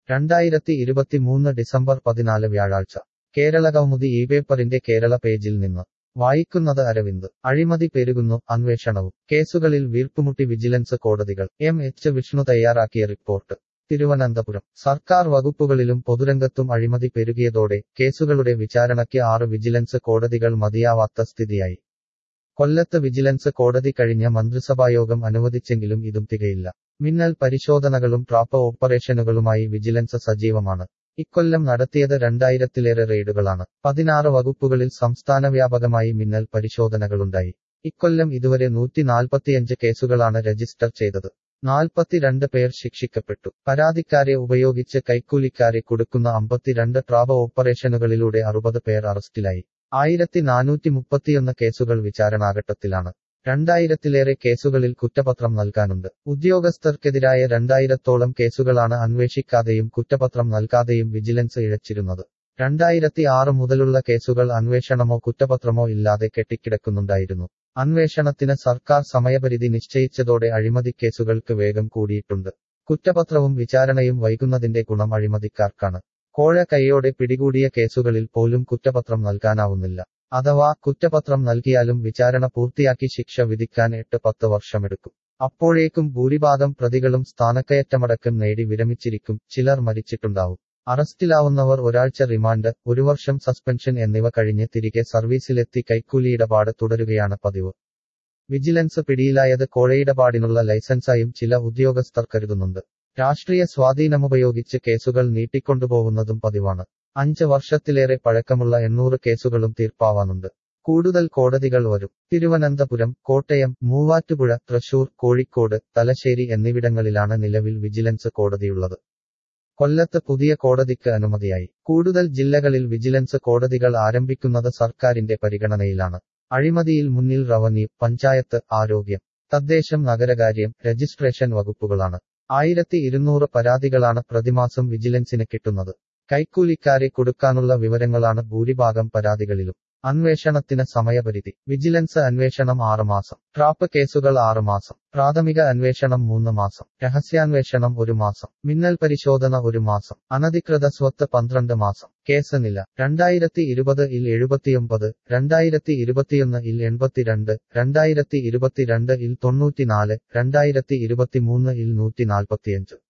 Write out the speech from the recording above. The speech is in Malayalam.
രണ്ടായിരത്തി ഇരുപത്തിമൂന്ന് ഡിസംബർ പതിനാല് വ്യാഴാഴ്ച കേരള കൗമുദി ഈ പേപ്പറിന്റെ കേരള പേജിൽ നിന്ന് വായിക്കുന്നത് അരവിന്ദ് അഴിമതി പെരുകുന്നു അന്വേഷണവും കേസുകളിൽ വീർപ്പുമുട്ടി വിജിലൻസ് കോടതികൾ എം എച്ച് വിഷ്ണു തയ്യാറാക്കിയ റിപ്പോർട്ട് തിരുവനന്തപുരം സർക്കാർ വകുപ്പുകളിലും പൊതുരംഗത്തും അഴിമതി പെരുകിയതോടെ കേസുകളുടെ വിചാരണയ്ക്ക് ആറ് വിജിലൻസ് കോടതികൾ മതിയാവാത്ത സ്ഥിതിയായി കൊല്ലത്ത് വിജിലൻസ് കോടതി കഴിഞ്ഞ മന്ത്രിസഭായോഗം അനുവദിച്ചെങ്കിലും ഇതും തികയില്ല മിന്നൽ പരിശോധനകളും ട്രാപ്പ് ഓപ്പറേഷനുകളുമായി വിജിലൻസ് സജീവമാണ് ഇക്കൊല്ലം നടത്തിയത് രണ്ടായിരത്തിലേറെ റെയ്ഡുകളാണ് പതിനാറ് വകുപ്പുകളിൽ സംസ്ഥാന വ്യാപകമായി മിന്നൽ പരിശോധനകളുണ്ടായി ഇക്കൊല്ലം ഇതുവരെ നൂറ്റി നാൽപ്പത്തിയഞ്ച് കേസുകളാണ് രജിസ്റ്റർ ചെയ്തത് നാൽപ്പത്തിരണ്ട് പേർ ശിക്ഷിക്കപ്പെട്ടു പരാതിക്കാരെ ഉപയോഗിച്ച് കൈക്കൂലിക്കാരെ കൊടുക്കുന്ന അമ്പത്തിരണ്ട് ട്രാവ ഓപ്പറേഷനുകളിലൂടെ അറുപത് പേർ അറസ്റ്റിലായി ആയിരത്തി നാനൂറ്റി മുപ്പത്തിയൊന്ന് കേസുകൾ വിചാരണാഘട്ടത്തിലാണ് രണ്ടായിരത്തിലേറെ കേസുകളിൽ കുറ്റപത്രം നൽകാനുണ്ട് ഉദ്യോഗസ്ഥർക്കെതിരായ രണ്ടായിരത്തോളം കേസുകളാണ് അന്വേഷിക്കാതെയും കുറ്റപത്രം നൽകാതെയും വിജിലൻസ് ഇഴച്ചിരുന്നത് രണ്ടായിരത്തി ആറ് മുതലുള്ള കേസുകൾ അന്വേഷണമോ കുറ്റപത്രമോ ഇല്ലാതെ കെട്ടിക്കിടക്കുന്നുണ്ടായിരുന്നു അന്വേഷണത്തിന് സർക്കാർ സമയപരിധി നിശ്ചയിച്ചതോടെ അഴിമതി കേസുകൾക്ക് വേഗം കൂടിയിട്ടുണ്ട് കുറ്റപത്രവും വിചാരണയും വൈകുന്നതിന്റെ ഗുണം അഴിമതിക്കാർക്കാണ് കോഴ കൈയോടെ പിടികൂടിയ കേസുകളിൽ പോലും കുറ്റപത്രം നൽകാനാവുന്നില്ല അഥവാ കുറ്റപത്രം നൽകിയാലും വിചാരണ പൂർത്തിയാക്കി ശിക്ഷ വിധിക്കാൻ എട്ട് പത്ത് വർഷമെടുക്കും അപ്പോഴേക്കും ഭൂരിഭാഗം പ്രതികളും സ്ഥാനക്കയറ്റമടക്കം നേടി വിരമിച്ചിരിക്കും ചിലർ മരിച്ചിട്ടുണ്ടാവും അറസ്റ്റിലാവുന്നവർ ഒരാഴ്ച റിമാൻഡ് ഒരു വർഷം സസ്പെൻഷൻ എന്നിവ കഴിഞ്ഞ് തിരികെ സർവീസിലെത്തി കൈക്കൂലിയിടപാട് തുടരുകയാണ് പതിവ് വിജിലൻസ് പിടിയിലായത് കോഴയിടപാടിനുള്ള ലൈസൻസായും ചില ഉദ്യോഗസ്ഥർ കരുതുന്നുണ്ട് രാഷ്ട്രീയ സ്വാധീനമുപയോഗിച്ച് കേസുകൾ നീട്ടിക്കൊണ്ടുപോകുന്നതും പതിവാണ് അഞ്ച് വർഷത്തിലേറെ പഴക്കമുള്ള എണ്ണൂറ് കേസുകളും തീർപ്പാവാനുണ്ട് കൂടുതൽ കോടതികൾ വരും തിരുവനന്തപുരം കോട്ടയം മൂവാറ്റുപുഴ തൃശൂർ കോഴിക്കോട് തലശ്ശേരി എന്നിവിടങ്ങളിലാണ് നിലവിൽ വിജിലൻസ് കോടതിയുള്ളത് കൊല്ലത്ത് പുതിയ കോടതിക്ക് അനുമതിയായി കൂടുതൽ ജില്ലകളിൽ വിജിലൻസ് കോടതികൾ ആരംഭിക്കുന്നത് സർക്കാരിന്റെ പരിഗണനയിലാണ് അഴിമതിയിൽ മുന്നിൽ റവന്യൂ പഞ്ചായത്ത് ആരോഗ്യം തദ്ദേശം നഗരകാര്യം രജിസ്ട്രേഷൻ വകുപ്പുകളാണ് ആയിരത്തി ഇരുന്നൂറ് പരാതികളാണ് പ്രതിമാസം വിജിലൻസിന് കിട്ടുന്നത് കൈക്കൂലിക്കാരെ കൊടുക്കാനുള്ള വിവരങ്ങളാണ് ഭൂരിഭാഗം പരാതികളിലും അന്വേഷണത്തിന് സമയപരിധി വിജിലൻസ് അന്വേഷണം ആറ് മാസം ട്രാപ്പ് കേസുകൾ ആറ് മാസം പ്രാഥമിക അന്വേഷണം മൂന്ന് മാസം രഹസ്യാന്വേഷണം ഒരു മാസം മിന്നൽ പരിശോധന ഒരു മാസം അനധികൃത സ്വത്ത് പന്ത്രണ്ട് മാസം കേസ് നില രണ്ടായിരത്തി ഇരുപത് ഇൽ എഴുപത്തിയൊമ്പത് രണ്ടായിരത്തി ഇരുപത്തിയൊന്ന് ഇൽ എൺപത്തിരണ്ട് രണ്ടായിരത്തി ഇരുപത്തിരണ്ട് ഇൽ തൊണ്ണൂറ്റിനാല് രണ്ടായിരത്തി ഇരുപത്തിമൂന്ന് ഇൽ നൂറ്റി നാൽപ്പത്തിയഞ്ച്